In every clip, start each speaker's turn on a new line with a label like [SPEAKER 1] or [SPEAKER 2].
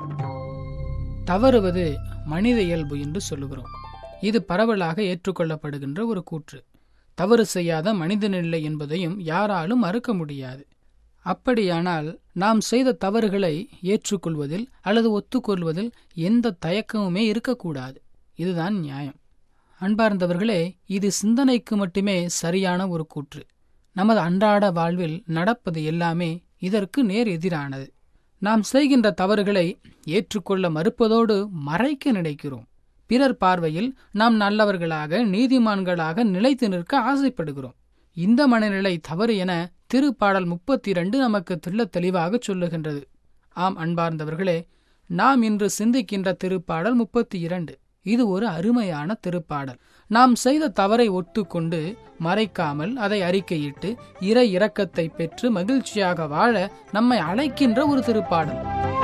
[SPEAKER 1] தவறுவது மனித இயல்பு என்று சொல்லுகிறோம் இது பரவலாக ஏற்றுக்கொள்ளப்படுகின்ற ஒரு கூற்று தவறு செய்யாத மனிதனில்லை என்பதையும் யாராலும் மறுக்க முடியாது அப்படியானால் நாம் செய்த தவறுகளை ஏற்றுக்கொள்வதில் அல்லது ஒத்துக்கொள்வதில் எந்த தயக்கமுமே இருக்கக்கூடாது இதுதான் நியாயம் அன்பார்ந்தவர்களே இது சிந்தனைக்கு மட்டுமே சரியான ஒரு கூற்று நமது அன்றாட வாழ்வில் நடப்பது எல்லாமே இதற்கு நேர் எதிரானது நாம் செய்கின்ற தவறுகளை ஏற்றுக்கொள்ள மறுப்பதோடு மறைக்க நினைக்கிறோம் பிறர் பார்வையில் நாம் நல்லவர்களாக நீதிமான்களாக நிலைத்து நிற்க ஆசைப்படுகிறோம் இந்த மனநிலை தவறு என திருப்பாடல் முப்பத்தி இரண்டு நமக்கு தெள்ள தெளிவாக சொல்லுகின்றது ஆம் அன்பார்ந்தவர்களே நாம் இன்று சிந்திக்கின்ற திருப்பாடல் முப்பத்தி இரண்டு இது ஒரு அருமையான திருப்பாடல் நாம் செய்த தவறை ஒத்துக்கொண்டு மறைக்காமல் அதை அறிக்கையிட்டு இறை இரக்கத்தை பெற்று மகிழ்ச்சியாக வாழ நம்மை அழைக்கின்ற ஒரு திருப்பாடல்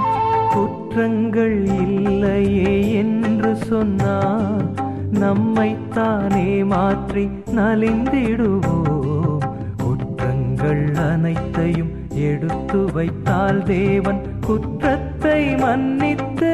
[SPEAKER 2] குற்றங்கள் இல்லையே என்று சொன்னால் நம்மைத்தானே மாற்றி நலிந்திடுவோம் குற்றங்கள் அனைத்தையும் எடுத்து வைத்தால் தேவன் குற்றத்தை மன்னித்து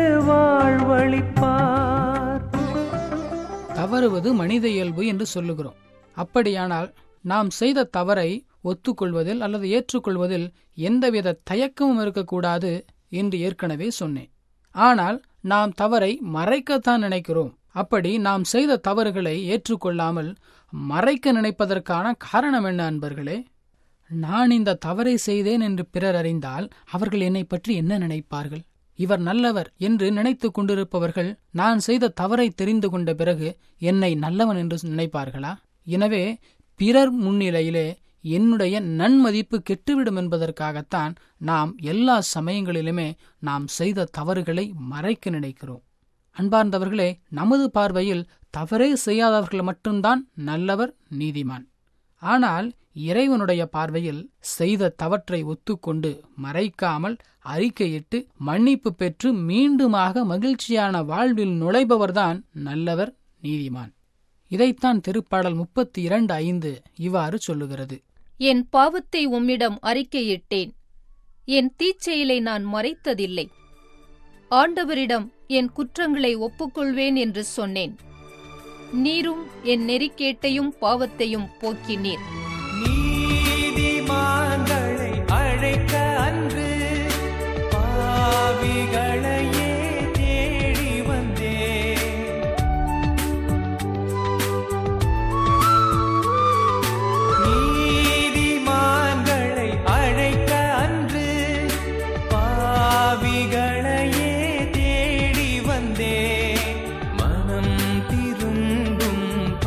[SPEAKER 2] வாழ்வழிப்பார்
[SPEAKER 1] தவறுவது மனித இயல்பு என்று சொல்லுகிறோம் அப்படியானால் நாம் செய்த தவறை ஒத்துக்கொள்வதில் அல்லது ஏற்றுக்கொள்வதில் எந்தவித தயக்கமும் இருக்கக்கூடாது என்று ஏற்கனவே சொன்னேன் ஆனால் நாம் தவறை மறைக்கத்தான் நினைக்கிறோம் அப்படி நாம் செய்த தவறுகளை ஏற்றுக்கொள்ளாமல் மறைக்க நினைப்பதற்கான காரணம் என்ன அன்பர்களே நான் இந்த தவறை செய்தேன் என்று பிறர் அறிந்தால் அவர்கள் என்னை பற்றி என்ன நினைப்பார்கள் இவர் நல்லவர் என்று நினைத்துக் கொண்டிருப்பவர்கள் நான் செய்த தவறை தெரிந்து கொண்ட பிறகு என்னை நல்லவன் என்று நினைப்பார்களா எனவே பிறர் முன்னிலையிலே என்னுடைய நன்மதிப்பு கெட்டுவிடும் என்பதற்காகத்தான் நாம் எல்லா சமயங்களிலுமே நாம் செய்த தவறுகளை மறைக்க நினைக்கிறோம் அன்பார்ந்தவர்களே நமது பார்வையில் தவறே செய்யாதவர்கள் மட்டும்தான் நல்லவர் நீதிமான் ஆனால் இறைவனுடைய பார்வையில் செய்த தவற்றை ஒத்துக்கொண்டு மறைக்காமல் அறிக்கையிட்டு மன்னிப்பு பெற்று மீண்டுமாக மகிழ்ச்சியான வாழ்வில் நுழைபவர்தான் நல்லவர் நீதிமான் இதைத்தான் திருப்பாடல் முப்பத்தி இரண்டு ஐந்து இவ்வாறு சொல்லுகிறது
[SPEAKER 3] என் பாவத்தை உம்மிடம் அறிக்கையிட்டேன் என் தீச்செயலை நான் மறைத்ததில்லை ஆண்டவரிடம் என் குற்றங்களை ஒப்புக்கொள்வேன் என்று சொன்னேன் நீரும் என் நெறிக்கேட்டையும் பாவத்தையும் போக்கினீர்
[SPEAKER 2] நீதிமான்களை அழைக்க அன்று பாவிகளையே தேடி வந்தேன் நீதிமான்களை அழைக்க அன்று பாவிகளையே தேடி வந்தேன் மனம் திரும்பும்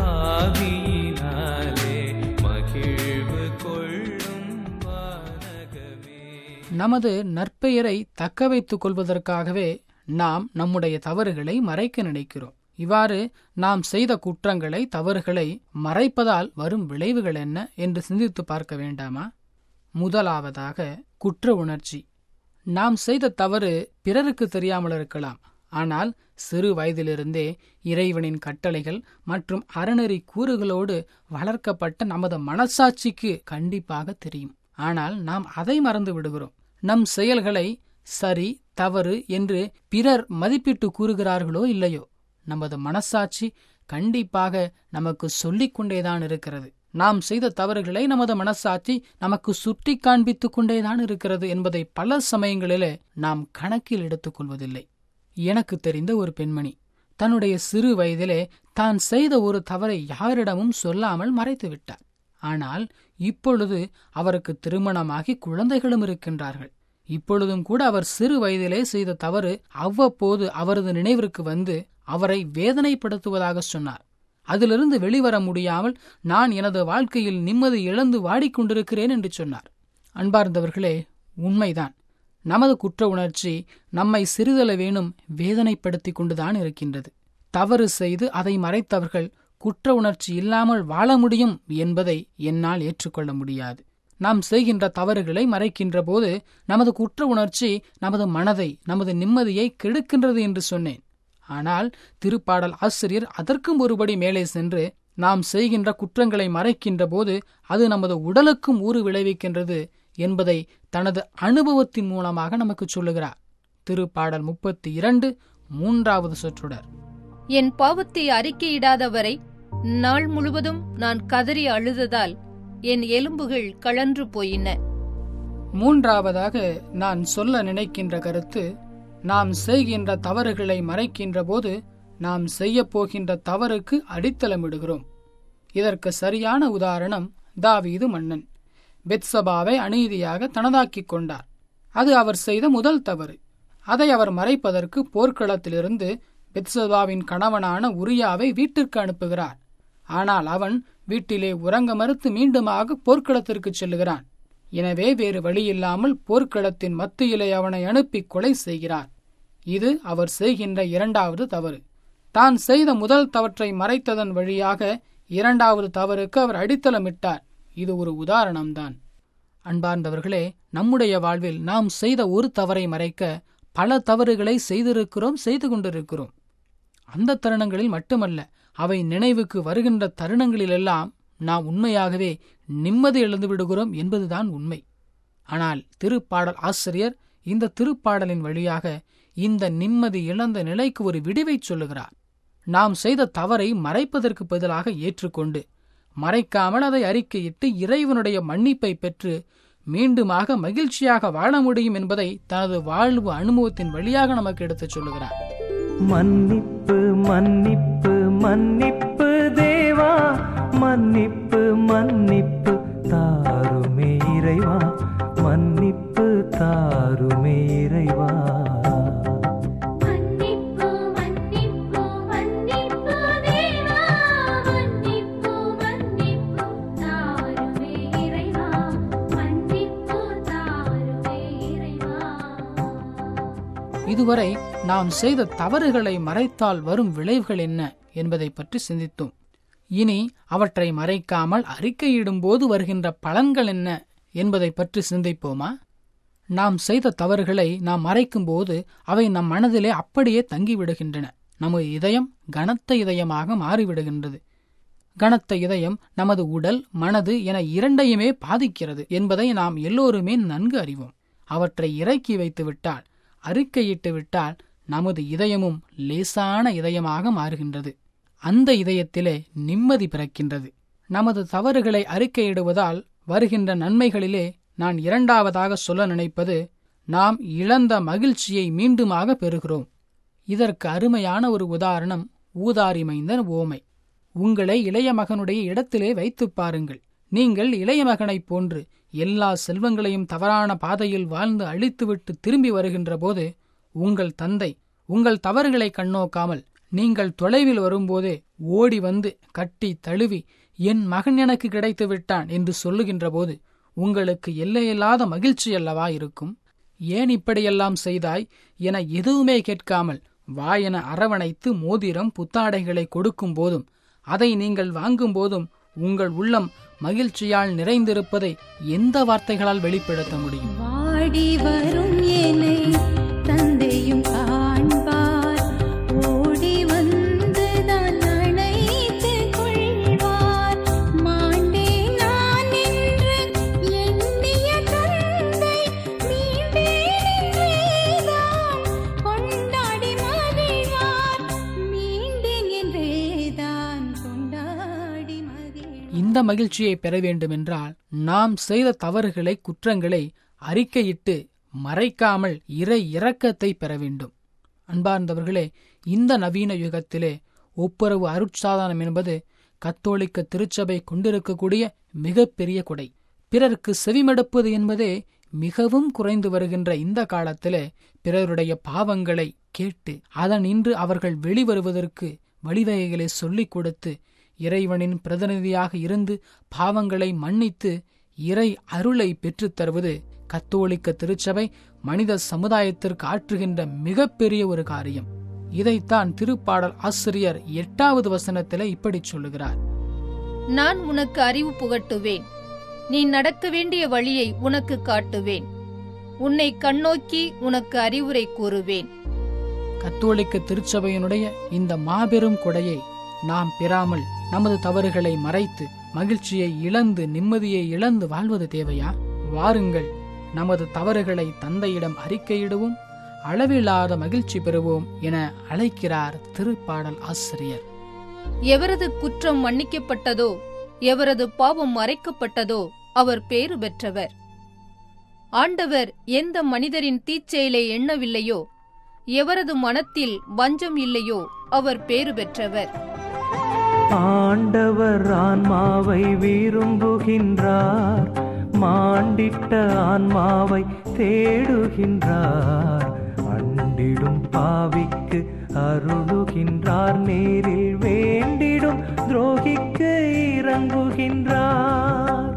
[SPEAKER 2] பாவியினாலே மகிழ்வு கொள்ளும் வானகமே
[SPEAKER 1] நமது நற்பெயரை தக்க வைத்துக் கொள்வதற்காகவே நாம் நம்முடைய தவறுகளை மறைக்க நினைக்கிறோம் இவ்வாறு நாம் செய்த குற்றங்களை தவறுகளை மறைப்பதால் வரும் விளைவுகள் என்ன என்று சிந்தித்து பார்க்க வேண்டாமா முதலாவதாக குற்ற உணர்ச்சி நாம் செய்த தவறு பிறருக்கு தெரியாமல் இருக்கலாம் ஆனால் சிறு வயதிலிருந்தே இறைவனின் கட்டளைகள் மற்றும் அறநெறி கூறுகளோடு வளர்க்கப்பட்ட நமது மனசாட்சிக்கு கண்டிப்பாக தெரியும் ஆனால் நாம் அதை மறந்து விடுகிறோம் நம் செயல்களை சரி தவறு என்று பிறர் மதிப்பிட்டு கூறுகிறார்களோ இல்லையோ நமது மனசாட்சி கண்டிப்பாக நமக்கு சொல்லிக் கொண்டேதான் இருக்கிறது நாம் செய்த தவறுகளை நமது மனசாட்சி நமக்கு சுட்டி காண்பித்துக் கொண்டேதான் இருக்கிறது என்பதை பல சமயங்களிலே நாம் கணக்கில் எடுத்துக் கொள்வதில்லை எனக்கு தெரிந்த ஒரு பெண்மணி தன்னுடைய சிறு வயதிலே தான் செய்த ஒரு தவறை யாரிடமும் சொல்லாமல் மறைத்து விட்டார் ஆனால் இப்பொழுது அவருக்கு திருமணமாகி குழந்தைகளும் இருக்கின்றார்கள் இப்பொழுதும் கூட அவர் சிறு வயதிலே செய்த தவறு அவ்வப்போது அவரது நினைவிற்கு வந்து அவரை வேதனைப்படுத்துவதாக சொன்னார் அதிலிருந்து வெளிவர முடியாமல் நான் எனது வாழ்க்கையில் நிம்மதி இழந்து வாடிக்கொண்டிருக்கிறேன் என்று சொன்னார் அன்பார்ந்தவர்களே உண்மைதான் நமது குற்ற உணர்ச்சி நம்மை சிறிதளவேனும் வேதனைப்படுத்தி கொண்டுதான் இருக்கின்றது தவறு செய்து அதை மறைத்தவர்கள் குற்ற உணர்ச்சி இல்லாமல் வாழ முடியும் என்பதை என்னால் ஏற்றுக்கொள்ள முடியாது நாம் செய்கின்ற தவறுகளை மறைக்கின்ற போது நமது குற்ற உணர்ச்சி நமது மனதை நமது நிம்மதியை கெடுக்கின்றது என்று சொன்னேன் ஆனால் திருப்பாடல் ஆசிரியர் அதற்கும் ஒருபடி மேலே சென்று நாம் செய்கின்ற குற்றங்களை மறைக்கின்ற போது அது நமது உடலுக்கும் ஊறு விளைவிக்கின்றது என்பதை தனது அனுபவத்தின் மூலமாக நமக்கு சொல்லுகிறார் திருப்பாடல் முப்பத்தி இரண்டு மூன்றாவது சொற்றொடர்
[SPEAKER 3] என் பாவத்தை அறிக்கையிடாதவரை நாள் முழுவதும் நான் கதறி அழுததால் என் எலும்புகள் கழன்று போயின
[SPEAKER 1] மூன்றாவதாக நான் சொல்ல நினைக்கின்ற கருத்து நாம் செய்கின்ற தவறுகளை மறைக்கின்ற போது நாம் செய்யப் போகின்ற தவறுக்கு அடித்தளமிடுகிறோம் இதற்கு சரியான உதாரணம் தாவீது மன்னன் பெத்சபாவை அநீதியாக தனதாக்கிக் கொண்டார் அது அவர் செய்த முதல் தவறு அதை அவர் மறைப்பதற்கு போர்க்களத்திலிருந்து பெத்சபாவின் கணவனான உரியாவை வீட்டிற்கு அனுப்புகிறார் ஆனால் அவன் வீட்டிலே உறங்க மறுத்து மீண்டுமாக போர்க்களத்திற்கு செல்லுகிறான் எனவே வேறு வழியில்லாமல் போர்க்களத்தின் மத்தியிலே அவனை அனுப்பி கொலை செய்கிறார் இது அவர் செய்கின்ற இரண்டாவது தவறு தான் செய்த முதல் தவற்றை மறைத்ததன் வழியாக இரண்டாவது தவறுக்கு அவர் அடித்தளமிட்டார் இது ஒரு உதாரணம்தான் அன்பார்ந்தவர்களே நம்முடைய வாழ்வில் நாம் செய்த ஒரு தவறை மறைக்க பல தவறுகளை செய்திருக்கிறோம் செய்து கொண்டிருக்கிறோம் அந்த தருணங்களில் மட்டுமல்ல அவை நினைவுக்கு வருகின்ற தருணங்களிலெல்லாம் நாம் உண்மையாகவே நிம்மதி இழந்து விடுகிறோம் என்பதுதான் உண்மை ஆனால் திருப்பாடல் ஆசிரியர் இந்த திருப்பாடலின் வழியாக இந்த நிம்மதி இழந்த நிலைக்கு ஒரு விடிவைச் சொல்லுகிறார் நாம் செய்த தவறை மறைப்பதற்கு பதிலாக ஏற்றுக்கொண்டு மறைக்காமல் அதை அறிக்கையிட்டு இறைவனுடைய மன்னிப்பை பெற்று மீண்டுமாக மகிழ்ச்சியாக வாழ முடியும் என்பதை தனது வாழ்வு அனுபவத்தின் வழியாக நமக்கு எடுத்துச் சொல்லுகிறார்
[SPEAKER 2] மன்னிப்பு மன்னிப்பு மன்னிப்பு தேவா மன்னிப்பு மன்னிப்பு தாருமே இறைவா மன்னிப்பு தாருமே இறைவா
[SPEAKER 4] மன்னிப்பு மன்னிப்பு மன்னிப்பு தேவா மன்னிப்பு மன்னிப்பு தாருமே இறைவா மன்னிப்பு தாருமே இறைவா
[SPEAKER 1] இதுவரை நாம் செய்த தவறுகளை மறைத்தால் வரும் விளைவுகள் என்ன என்பதை பற்றி சிந்தித்தோம் இனி அவற்றை மறைக்காமல் அறிக்கையிடும்போது வருகின்ற பலன்கள் என்ன என்பதை பற்றி சிந்திப்போமா நாம் செய்த தவறுகளை நாம் மறைக்கும்போது அவை நம் மனதிலே அப்படியே தங்கிவிடுகின்றன நமது இதயம் கனத்த இதயமாக மாறிவிடுகின்றது கனத்த இதயம் நமது உடல் மனது என இரண்டையுமே பாதிக்கிறது என்பதை நாம் எல்லோருமே நன்கு அறிவோம் அவற்றை இறக்கி வைத்து விட்டால் அறிக்கையிட்டு விட்டால் நமது இதயமும் லேசான இதயமாக மாறுகின்றது அந்த இதயத்திலே நிம்மதி பிறக்கின்றது நமது தவறுகளை அறிக்கையிடுவதால் வருகின்ற நன்மைகளிலே நான் இரண்டாவதாக சொல்ல நினைப்பது நாம் இழந்த மகிழ்ச்சியை மீண்டுமாக பெறுகிறோம் இதற்கு அருமையான ஒரு உதாரணம் ஊதாரி மைந்தன் ஓமை உங்களை இளைய மகனுடைய இடத்திலே வைத்துப் பாருங்கள் நீங்கள் இளைய மகனைப் போன்று எல்லா செல்வங்களையும் தவறான பாதையில் வாழ்ந்து அழித்துவிட்டு திரும்பி வருகின்ற போது உங்கள் தந்தை உங்கள் தவறுகளை கண்ணோக்காமல் நீங்கள் தொலைவில் வரும்போதே ஓடி வந்து கட்டி தழுவி என் மகன் எனக்கு கிடைத்து விட்டான் என்று சொல்லுகின்ற போது உங்களுக்கு எல்லையில்லாத மகிழ்ச்சி அல்லவா இருக்கும் ஏன் இப்படியெல்லாம் செய்தாய் என எதுவுமே கேட்காமல் வாயென அரவணைத்து மோதிரம் புத்தாடைகளை கொடுக்கும் போதும் அதை நீங்கள் வாங்கும் போதும் உங்கள் உள்ளம் மகிழ்ச்சியால் நிறைந்திருப்பதை எந்த வார்த்தைகளால் வெளிப்படுத்த முடியும்
[SPEAKER 4] வாடி வரும் என்னை தந்தையும் காண்பார் ஓடி வந்து நான் அணைத்து கொள்வார் மாண்டே நான் என்று எண்ணிய தந்தை மீண்டேன் என்றேதான் கொண்டாடி மகிழ்வார் மீண்டேன் என்றேதான் கொண்டாடி மகிழ்வார்
[SPEAKER 1] இந்த மகிழ்ச்சியை பெற வேண்டுமென்றால் நாம் செய்த தவறுகளை குற்றங்களை அறிக்கையிட்டு மறைக்காமல் இறை இரக்கத்தை பெற வேண்டும் அன்பார்ந்தவர்களே இந்த நவீன யுகத்திலே ஒப்புரவு அருட்சாதனம் என்பது கத்தோலிக்க திருச்சபை கொண்டிருக்கக்கூடிய மிகப்பெரிய கொடை பிறருக்கு செவிமடுப்பது என்பதே மிகவும் குறைந்து வருகின்ற இந்த காலத்திலே பிறருடைய பாவங்களை கேட்டு அதனின்று அவர்கள் வெளிவருவதற்கு வழிவகைகளை சொல்லிக் கொடுத்து இறைவனின் பிரதிநிதியாக இருந்து பாவங்களை மன்னித்து இறை அருளை பெற்றுத் தருவது கத்தோலிக்க திருச்சபை மனித சமுதாயத்திற்கு ஆற்றுகின்ற மிகப்பெரிய ஒரு காரியம் இதைத்தான் திருப்பாடல் ஆசிரியர் எட்டாவது வசனத்திலே இப்படிச் சொல்லுகிறார்
[SPEAKER 3] நான் உனக்கு அறிவு புகட்டுவேன் நீ நடக்க வேண்டிய வழியை உனக்கு காட்டுவேன் உன்னை கண்ணோக்கி உனக்கு அறிவுரை கூறுவேன்
[SPEAKER 1] கத்தோலிக்க திருச்சபையினுடைய இந்த மாபெரும் கொடையை நாம் பெறாமல் நமது தவறுகளை மறைத்து மகிழ்ச்சியை இழந்து நிம்மதியை இழந்து வாழ்வது தேவையா வாருங்கள் நமது தவறுகளை தந்தையிடம் அறிக்கையிடுவோம் அளவில்லாத மகிழ்ச்சி பெறுவோம் என அழைக்கிறார் திருப்பாடல் ஆசிரியர்
[SPEAKER 3] எவரது குற்றம் மன்னிக்கப்பட்டதோ எவரது பாவம் மறைக்கப்பட்டதோ அவர் பேறு பெற்றவர் ஆண்டவர் எந்த மனிதரின் தீச்செயலை எண்ணவில்லையோ எவரது மனத்தில் வஞ்சம் இல்லையோ அவர் பேறு பெற்றவர்
[SPEAKER 2] ஆண்டவர் ஆன்மாவை விரும்புகின்றார் மாண்டிட்ட ஆன்மாவை தேடுகின்றார் அண்டிடும் பாவிக்கு அருளுகின்றார் நேரில் வேண்டிடும் துரோகிக்கு இறங்குகின்றார்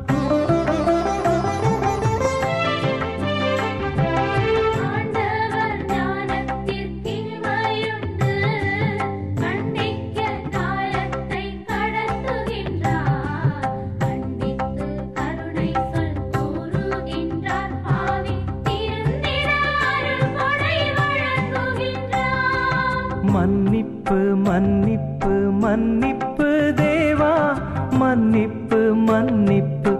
[SPEAKER 5] ஆண்டவர் ஞானத்திற்கினிமையுண்டு கண்டிக்க காலத்தை கடத்துகின்றார் கண்டித்து கருணை சொல் கூறுகின்றார் பாவி திருந்திட அருள் கொடை வழங்குகின்றார்
[SPEAKER 2] மன்னிப்பு மன்னிப்பு மன்னிப்பு தேவா மன்னிப்பு மன்னிப்பு